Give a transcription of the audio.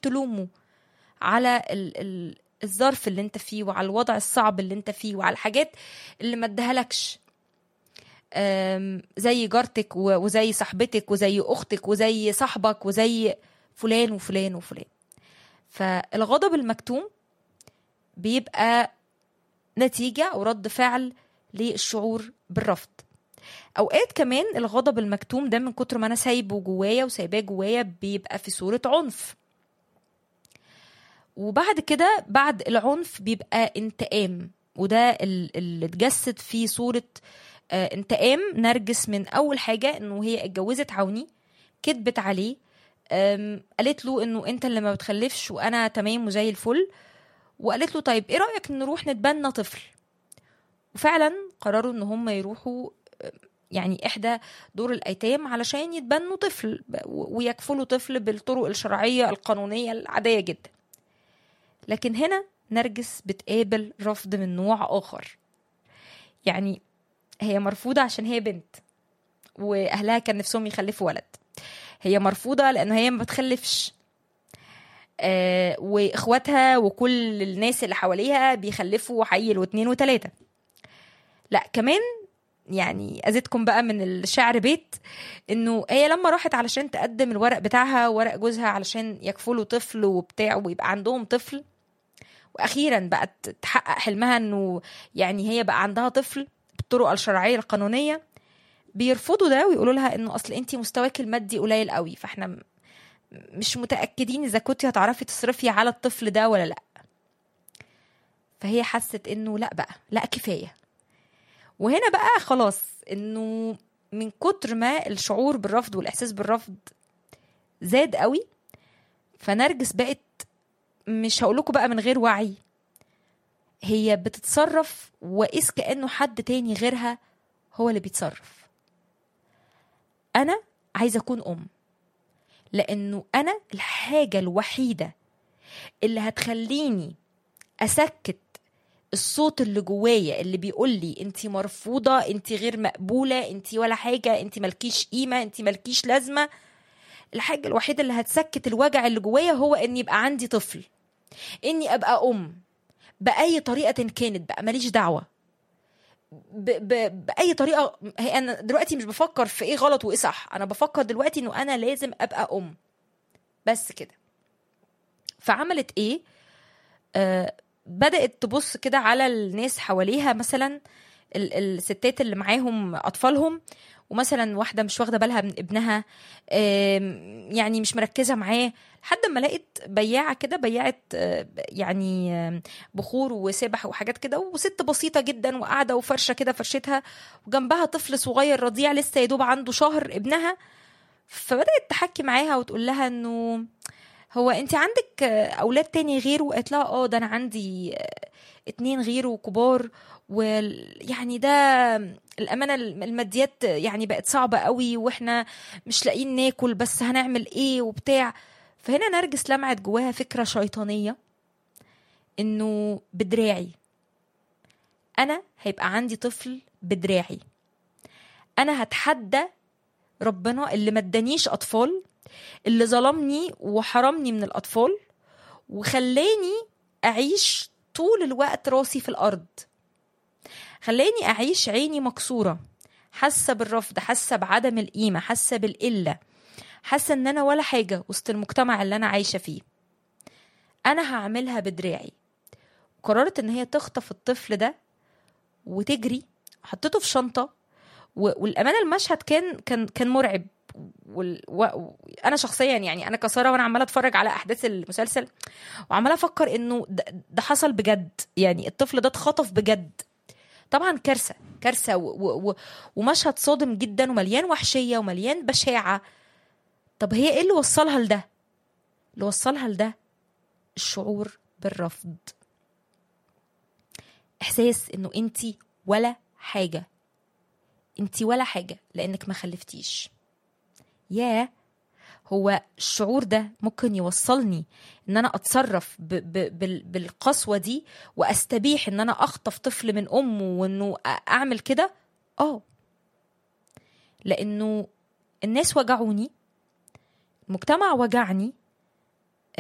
تلومه على ال ال الظرف اللي انت فيه وعلى الوضع الصعب اللي انت فيه وعلى الحاجات اللي ما ادهالكش أم، زي جارتك و- وزي صاحبتك وزي اختك وزي صاحبك وزي فلان وفلان وفلان فالغضب المكتوم بيبقى نتيجة أو رد فعل للشعور بالرفض أوقات كمان الغضب المكتوم ده من كتر ما أنا سايبه جوايا وسايباه جوايا بيبقى في صورة عنف وبعد كده بعد العنف بيبقى انتقام وده ال- اللي اتجسد في صورة آه، انتقام نرجس من أول حاجة إنه هي اتجوزت عوني كدبت عليه آم، قالت له إنه أنت اللي ما بتخلفش وأنا تمام وزي الفل وقالت له طيب إيه رأيك نروح نتبنى طفل وفعلا قرروا إن هم يروحوا آه، يعني إحدى دور الأيتام علشان يتبنوا طفل ب- و- ويكفلوا طفل بالطرق الشرعية القانونية العادية جدا لكن هنا نرجس بتقابل رفض من نوع آخر يعني هي مرفوضة عشان هي بنت وأهلها كان نفسهم يخلفوا ولد هي مرفوضة لأن هي ما بتخلفش آه واخواتها وكل الناس اللي حواليها بيخلفوا حيل واتنين وتلاتة لا كمان يعني أزيدكم بقى من الشعر بيت انه هي لما راحت علشان تقدم الورق بتاعها ورق جوزها علشان يكفلوا طفل وبتاع ويبقى عندهم طفل واخيرا بقت تحقق حلمها انه يعني هي بقى عندها طفل بالطرق الشرعيه القانونيه بيرفضوا ده ويقولوا لها انه اصل انت مستواك المادي قليل قوي فاحنا م- مش متاكدين اذا كنتي هتعرفي تصرفي على الطفل ده ولا لا فهي حست انه لا بقى لا كفايه وهنا بقى خلاص انه من كتر ما الشعور بالرفض والاحساس بالرفض زاد قوي فنرجس بقت مش هقولكوا بقى من غير وعي هي بتتصرف وإذ كأنه حد تاني غيرها هو اللي بيتصرف أنا عايزة أكون أم لأنه أنا الحاجة الوحيدة اللي هتخليني أسكت الصوت اللي جوايا اللي بيقول لي انت مرفوضه انت غير مقبوله انت ولا حاجه انت ملكيش قيمه انت ملكيش لازمه الحاجه الوحيده اللي هتسكت الوجع اللي جوايا هو ان يبقى عندي طفل اني ابقى ام باي طريقه كانت بقى ماليش دعوه ب ب باي طريقه هي انا دلوقتي مش بفكر في ايه غلط وايه صح انا بفكر دلوقتي انه انا لازم ابقى ام بس كده فعملت ايه آه بدات تبص كده على الناس حواليها مثلا ال- الستات اللي معاهم اطفالهم ومثلا واحده مش واخده بالها من ابنها آم، يعني مش مركزه معاه لحد ما لقيت بياعه كده بياعه آه، يعني آم، بخور وسبح وحاجات كده وست بسيطه جدا وقاعده وفرشه كده فرشتها وجنبها طفل صغير رضيع لسه يدوب عنده شهر ابنها فبدات تحكي معاها وتقول لها انه هو انت عندك آه، اولاد تاني غيره قالت لها اه ده انا عندي آه، اتنين غيره كبار ويعني ده الامانه الماديات يعني بقت صعبه قوي واحنا مش لاقيين ناكل بس هنعمل ايه وبتاع فهنا نرجس لمعت جواها فكره شيطانيه انه بدراعي انا هيبقى عندي طفل بدراعي انا هتحدى ربنا اللي ما ادانيش اطفال اللي ظلمني وحرمني من الاطفال وخلاني اعيش طول الوقت راسي في الارض خلاني اعيش عيني مكسوره حاسه بالرفض حاسه بعدم القيمه حاسه بالقله حاسه ان انا ولا حاجه وسط المجتمع اللي انا عايشه فيه انا هعملها بدراعي قررت ان هي تخطف الطفل ده وتجري حطيته في شنطه و- والامانه المشهد كان كان كان مرعب وال... و... انا شخصيا يعني انا كساره وانا عماله اتفرج على احداث المسلسل وعماله افكر انه ده, ده حصل بجد يعني الطفل ده اتخطف بجد طبعا كارثه كارثه و... و... و... ومشهد صادم جدا ومليان وحشيه ومليان بشاعه طب هي ايه اللي وصلها لده اللي وصلها لده الشعور بالرفض احساس انه انت ولا حاجه انت ولا حاجه لانك ما خلفتيش ياه هو الشعور ده ممكن يوصلني ان انا اتصرف ب ب بال بالقسوه دي واستبيح ان انا اخطف طفل من امه وانه اعمل كده اه لانه الناس وجعوني المجتمع وجعني